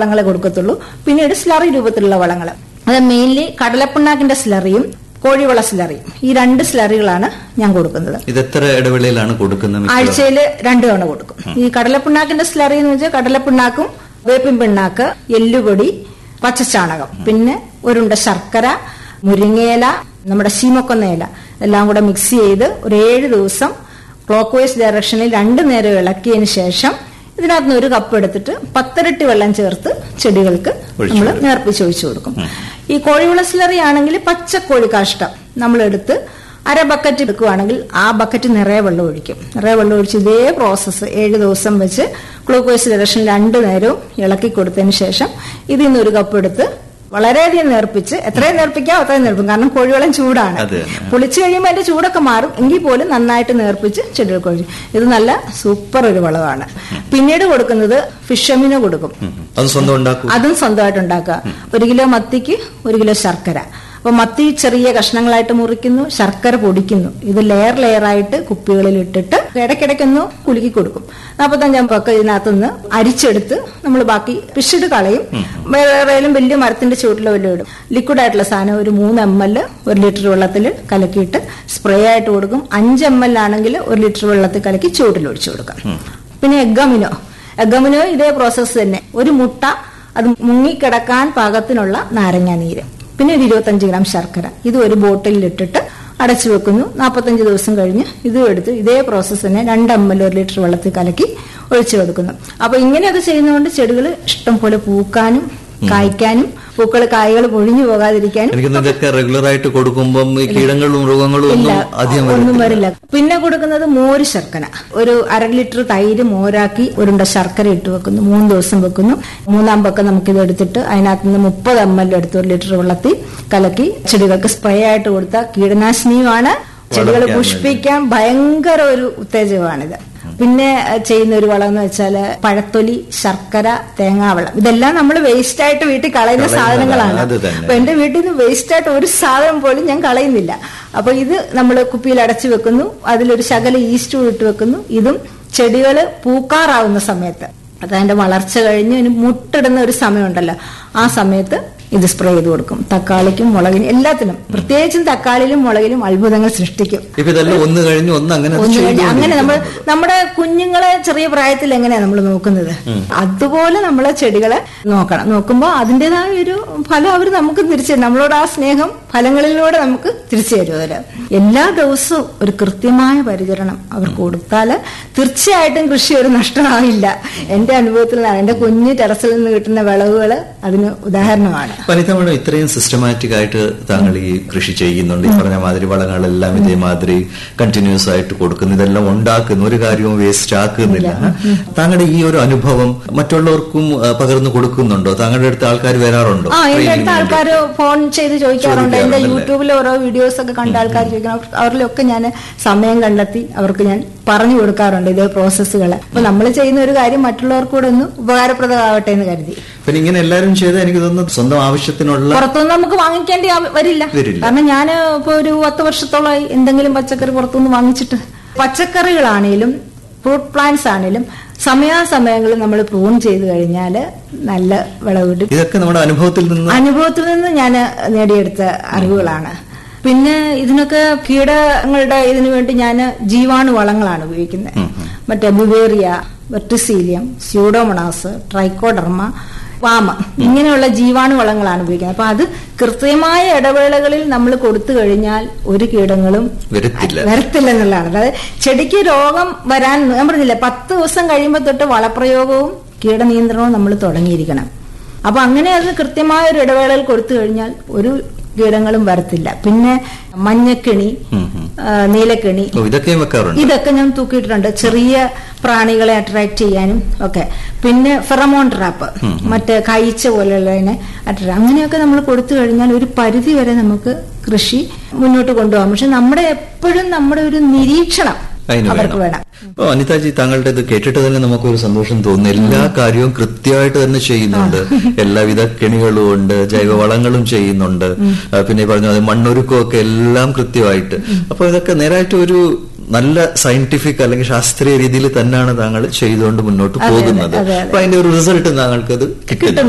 വളങ്ങളെ കൊടുക്കത്തുള്ളൂ പിന്നീട് സ്ലറി രൂപത്തിലുള്ള വളങ്ങൾ അത് മെയിൻലി കടലപ്പിണ്ണാക്കിന്റെ സ്ലറിയും കോഴിവള സ്ലറിയും ഈ രണ്ട് സ്ലറികളാണ് ഞാൻ കൊടുക്കുന്നത് ഇത് എത്ര ഇടവേളയിലാണ് കൊടുക്കുന്നത് മിക്കവാറും? ആഴ്ചയിൽ രണ്ടു തവണ കൊടുക്കും ഈ കടലപ്പിണ്ണാക്കിന്റെ സ്ലറി എന്ന് വെച്ചാൽ കടലപ്പിണ്ണാക്കും വേപ്പിൻ പിണ്ണാക്ക് എല്ലുപൊടി പച്ചച്ചാണകം പിന്നെ ഒരുണ്ട ശർക്കര മുരിങ്ങയില നമ്മുടെ ശീമക്കൊന്നയില എല്ലാം കൂടെ മിക്സ് ചെയ്ത് ഒരു ഏഴ് ദിവസം ക്ലോക്ക് വൈസ് ഡയറക്ഷനിൽ രണ്ടു നേരം ഇളക്കിയതിന് ശേഷം ഇതിനകത്ത് നിന്ന് ഒരു കപ്പ് എടുത്തിട്ട് പത്തരട്ടി വെള്ളം ചേർത്ത് ചെടികൾക്ക് ഒഴിച്ചു നമ്മൾ കൊടുക്കും. നേർപ്പിച്ച് ഒഴിച്ചു കൊടുക്കും ഈ കോഴിവള സ്ലറി ആണെങ്കിൽ പച്ചക്കോഴി കാഷ്ടം നമ്മളെടുത്ത് അര ബക്കറ്റ് എടുക്കുകയാണെങ്കിൽ ആ ബക്കറ്റ് നിറയെ വെള്ളം ഒഴിക്കും നിറയെ വെള്ളം ഒഴിച്ച് ഇതേ പ്രോസസ്സ് ഏഴ് ദിവസം വെച്ച് ഗ്ലൂക്കോസ് ഡയറക്ഷൻ രണ്ടു നേരവും ഇളക്കി കൊടുത്തതിന് ശേഷം ഇതിൽ നിന്ന് ഒരു കപ്പ് എടുത്ത് വളരെയധികം നേർപ്പിച്ച് എത്രയും നേർപ്പിക്കാം അത്രയും നേർപ്പിക്കും കാരണം കോഴിവെള്ളം ചൂടാണ് അത് തന്നെ. പൊളിച്ചു കഴിയുമ്പോൾ അതിന്റെ ചൂടൊക്കെ മാറും എങ്കിൽ പോലും നന്നായിട്ട് നേർപ്പിച്ച് ചെടികൾക്ക് ഒഴിക്കും ഇത് നല്ല സൂപ്പർ ഒരു വളമാണ് പിന്നീട് കൊടുക്കുന്നത് ഫിഷമിന് കൊടുക്കും ഉം. അത് സ്വന്തം ഉണ്ടാക്കും അതും സ്വന്തമായിട്ട് ഉണ്ടാക്കുക ഒരു കിലോ മത്തിക്ക് ഒരു കിലോ ശർക്കര അപ്പൊ മത്തി ചെറിയ കഷ്ണങ്ങളായിട്ട് മുറിക്കുന്നു ശർക്കര പൊടിക്കുന്നു ഇത് ലെയർ ലെയർ ആയിട്ട് കുപ്പികളിൽ ഇട്ടിട്ട് ഇടയ്ക്കിടയ്ക്കൊന്ന് കുലുക്കി കൊടുക്കും നാൽപ്പത്തഞ്ചാം പക്ക ഇതിനകത്തുനിന്ന് അരിച്ചെടുത്ത് നമ്മൾ ബാക്കി പിഷിട് കളയും വേറെയും വലിയ മരത്തിന്റെ ചുവട്ടിലോ വല്ലതും ഇടും ലിക്വിഡ് ആയിട്ടുള്ള സാധനം ഒരു മൂന്ന് എം എൽ ഒരു ലിറ്റർ വെള്ളത്തിൽ കലക്കിയിട്ട് സ്പ്രേ ആയിട്ട് കൊടുക്കും അഞ്ച് എം എൽ ആണെങ്കിൽ ഒരു ലിറ്റർ വെള്ളത്തിൽ കലക്കി ചുവട്ടിൽ ഒഴിച്ചു കൊടുക്കാം പിന്നെ എഗ്ഗമിനോ എഗ്ഗമിനോ ഇതേ പ്രോസസ്സ് തന്നെ ഒരു മുട്ട അത് മുങ്ങിക്കിടക്കാൻ പാകത്തിനുള്ള നാരങ്ങ നീര് പിന്നെ ഒരു ഇരുപത്തഞ്ച് ഗ്രാം ശർക്കര ഇത് ഒരു ബോട്ടിലിൽ ഇട്ടിട്ട് അടച്ചു വെക്കുന്നു നാൽപ്പത്തഞ്ച് ദിവസം കഴിഞ്ഞ് ഇതും എടുത്ത് ഇതേ പ്രോസസ്സ് തന്നെ രണ്ട് എം എൽ ഒരു ലിറ്റർ വെള്ളത്തിൽ കലക്കി ഒഴിച്ചു കൊടുക്കുന്നു അപ്പൊ ഇങ്ങനെയൊക്കെ ചെയ്യുന്നതുകൊണ്ട് ചെടികൾ ഇഷ്ടം പോലെ പൂക്കാനും കായ്ക്കാനും പൂക്കൾ കായ്കൾ പൊഴിഞ്ഞു പോകാതിരിക്കാനും എനിക്ക് ഇതൊക്കെ റെഗുലർ ആയിട്ട് കൊടുക്കുമ്പം ഈ കീടങ്ങളും മൃഗങ്ങളും ഇല്ല ഒന്നും അധികം ഒന്നും വരത്തില്ല. വരില്ല പിന്നെ കൊടുക്കുന്നത് മോര് ശർക്കര ഒരു അര ലിറ്റർ തൈര് മോരാക്കി ഒരുണ്ട ശർക്കര ഇട്ട് വെക്കുന്നു മൂന്ന് ദിവസം വെക്കുന്നു മൂന്നാം പക്കം നമുക്കിത് എടുത്തിട്ട് അതിനകത്ത് നിന്ന് മുപ്പത് എം എൽ എടുത്ത് ഒരു ലിറ്റർ വെള്ളത്തിൽ കലക്കി ചെടികൾക്ക് സ്പ്രേ ആയിട്ട് കൊടുത്ത കീടനാശിനിയുമാണ് ചെടികൾ വളർത്താൻ പുഷ്പിക്കാൻ ഭയങ്കര ഒരു ഉത്തേജകമാണിത് പിന്നെ അഹ്, ചെയ്യുന്ന ഒരു വളം എന്ന് വെച്ചാല് പഴത്തൊലി ശർക്കര തേങ്ങാവെള്ളം ഇതെല്ലാം നമ്മൾ വേസ്റ്റ് ആയിട്ട് വീട്ടിൽ കളയുന്ന കളയുന്നതാണ്, സാധനങ്ങളാണ് അത് തന്നെ. അപ്പൊ എന്റെ വീട്ടിൽ നിന്ന് വേസ്റ്റ് ആയിട്ട് ഒരു സാധനം പോലും ഞാൻ കളയുന്നില്ല അപ്പൊ ഇത് നമ്മൾ കുപ്പിയിൽ അടച്ചു വെക്കുന്നു അതിലൊരു ശകല ഈസ്റ്റ് ഇട്ട് വെക്കുന്നു ഇതും ചെടികള് പൂക്കാറാവുന്ന സമയത്ത് അതതിന്റെ വളർച്ച കഴിഞ്ഞ് അതിന് മുട്ടിടുന്ന ഒരു സമയമുണ്ടല്ലോ ആ സമയത്ത് ഇത് സ്പ്രേ ചെയ്ത് കൊടുക്കും തക്കാളിക്കും മുളകിനും എല്ലാത്തിനും പ്രത്യേകിച്ചും തക്കാളിയിലും മുളകിലും അത്ഭുതങ്ങൾ സൃഷ്ടിക്കും ഇപ്പൊ ഇതെല്ലാം ഒന്ന് കഴിഞ്ഞ് ഒന്ന് അങ്ങനെ അത് ഒന്ന് കഴിഞ്ഞ് അങ്ങനെ നമ്മൾ ചെയ്തുകൊണ്ടിരിക്കുന്നു. നമ്മുടെ കുഞ്ഞുങ്ങളെ ചെറിയ പ്രായത്തിൽ എങ്ങനെയാ നമ്മൾ നോക്കുന്നത് അതുപോലെ നമ്മളെ ചെടികളെ നോക്കണം നോക്കുമ്പോൾ അതിൻ്റെതായ ഒരു ഫലം അവർ നമുക്ക് തിരിച്ചു തരും നമ്മളോട് ആ സ്നേഹം ഫലങ്ങളിലൂടെ നമുക്ക് തിരിച്ചു തരും അവര് എല്ലാ ദിവസവും ഒരു കൃത്യമായ പരിചരണം അവർക്ക് കൊടുത്താൽ തീർച്ചയായിട്ടും കൃഷി ഒരു നഷ്ടമാവില്ല എന്റെ അനുഭവത്തിൽ നിന്നാണ് എന്റെ കുഞ്ഞ് ടെറസിൽ നിന്ന് കിട്ടുന്ന വിളവുകൾ അതിന് ഉദാഹരണമാണ് വനിത മേഡം ഇത്രയും സിസ്റ്റമാറ്റിക് ആയിട്ട് താങ്കൾ ഈ കൃഷി ചെയ്യുന്നുണ്ട് ഈ പറഞ്ഞ മാതിരി വളങ്ങളെല്ലാം ഇതേമാതിരി കണ്ടിന്യൂസ് ആയിട്ട് കൊടുക്കുന്നു ഇതെല്ലാം ഉണ്ടാക്കുന്നു ഒരു കാര്യവും വേസ്റ്റ് ആക്കുന്നില്ല താങ്കളുടെ ഈ ഒരു അനുഭവം മറ്റുള്ളവർക്കും ആ, പകർന്നു കൊടുക്കുന്നുണ്ടോ താങ്കളുടെ അടുത്ത് ആൾക്കാർ വരാറുണ്ടോ ആ എന്റെ Training അടുത്ത് ന് ആൾക്കാർ ഫോൺ ചെയ്ത് ചോദിക്കാറുണ്ട് എന്റെ ചോദിക്കാറുണ്ടല്ലേ? യൂട്യൂബിൽ ഓരോ വീഡിയോസ് ഒക്കെ കണ്ട ആൾക്കാർ ചോദിക്കണം അവർ- അവരിലൊക്കെ ഞാൻ സമയം കണ്ടെത്തി അവർക്ക് ഞാൻ പറഞ്ഞു കൊടുക്കാറുണ്ട് ഇതേ പ്രോസസ്സുകൾ അപ്പൊ നമ്മൾ ചെയ്യുന്ന ഒരു കാര്യം മറ്റുള്ളവർക്ക് കൂടെ ഒന്ന് ഉപകാരപ്രദമാവട്ടെ എന്ന് കരുതി പിന്നെ ഇങ്ങനെ എല്ലാവരും ചെയ്താൽ എനിക്ക് തോന്നുന്നു സ്വന്തം ആവശ്യത്തിനുള്ള പുറത്തുനിന്ന് നമുക്ക് വാങ്ങിക്കേണ്ടി ആവ- വരില്ല വരില്ല. കാരണം ഞാൻ ഇപ്പൊ ഒരു പത്ത് വർഷത്തോളമായി എന്തെങ്കിലും പച്ചക്കറി പുറത്തുനിന്ന് വാങ്ങിച്ചിട്ട് പച്ചക്കറികളാണേലും ഫ്രൂട്ട് പ്ലാന്റ്സ് ആണേലും സമയാസമയങ്ങളിൽ നമ്മൾ പ്രൂൺ ചെയ്ത് കഴിഞ്ഞാൽ നല്ല വിളവ് കിട്ടും ഇതൊക്കെ നമ്മുടെ അനുഭവത്തിൽ നിന്ന് അനുഭവത്തിൽ നിന്ന് ഞാൻ നേടിയെടുത്ത അറിവുകളാണ് പിന്നെ ഇതിനൊക്കെ കീടങ്ങളുടെ ഇതിനു വേണ്ടി ഞാൻ ജീവാണു വളങ്ങളാണ് ഉപയോഗിക്കുന്നത് മറ്റേ Beauveria Verticillium Pseudomonas Trichoderma VAM ഇങ്ങനെയുള്ള ജീവാണു വളങ്ങളാണ് ഉപയോഗിക്കുന്നത് അപ്പൊ അത് കൃത്യമായ ഇടവേളകളിൽ നമ്മൾ കൊടുത്തു കഴിഞ്ഞാൽ ഒരു കീടങ്ങളും വരത്തില്ല വരത്തില്ല എന്നുള്ളതാണ് അതായത് ചെടിക്ക് രോഗം വരാൻ ഞാൻ പറഞ്ഞില്ലേ പത്ത് ദിവസം കഴിയുമ്പോൾ തൊട്ട് വളപ്രയോഗവും കീടനിയന്ത്രണവും നമ്മൾ തുടങ്ങിയിരിക്കണം അപ്പൊ അങ്ങനെ അത് കൃത്യമായ ഒരു ഇടവേളയിൽ കൊടുത്തു കഴിഞ്ഞാൽ ഒരു കീടങ്ങളും വരത്തില്ല പിന്നെ മഞ്ഞക്കിണി ഉം, ഉം. ആ, നീലക്കിണി ഓ, ഇതൊക്കെയും വെക്കാറുണ്ട് ഇതൊക്കെ ഞാൻ തൂക്കിയിട്ടുണ്ട് ചെറിയ പ്രാണികളെ അട്രാക്ട് ചെയ്യാനും ഒക്കെ പിന്നെ ഫെറമോൺ ട്രാപ്പ് മറ്റേ കഴിച്ച പോലെയുള്ളതിനെ അട്രാക്ട് അങ്ങനെയൊക്കെ നമ്മൾ കൊടുത്തു കഴിഞ്ഞാൽ ഒരു പരിധി വരെ നമുക്ക് കൃഷി മുന്നോട്ട് കൊണ്ടുപോകാം പക്ഷെ നമ്മുടെ എപ്പോഴും നമ്മുടെ ഒരു നിരീക്ഷണം അതിന് അവർക്ക് വേണം വേണം അപ്പൊ അനിതാജി താങ്കളുടെ ഇത് കേട്ടിട്ട് തന്നെ നമുക്കൊരു സന്തോഷം തോന്നുന്നു എല്ലാ കാര്യവും കൃത്യമായിട്ട് തന്നെ ചെയ്യുന്നുണ്ട് എല്ലാവിധ കെണികളും ഉണ്ട് ജൈവവളങ്ങളും ചെയ്യുന്നുണ്ട് ആ, പിന്നെ ഈ പറഞ്ഞ പോലെ മണ്ണൊരുക്കവും ഒക്കെ എല്ലാം കൃത്യമായിട്ട് അപ്പൊ ഇതൊക്കെ നേരായിട്ട് ഒരു നല്ല സയന്റിഫിക് അല്ലെങ്കിൽ ശാസ്ത്രീയ രീതിയിൽ തന്നെയാണ് താങ്കൾ ചെയ്തുകൊണ്ട് മുന്നോട്ട് അതെ, പോകുന്നത് അതെ, അതെ. അപ്പൊ അതിന്റെ ഒരു റിസൾട്ട് താങ്കൾക്ക് അത് കിട്ടുന്നു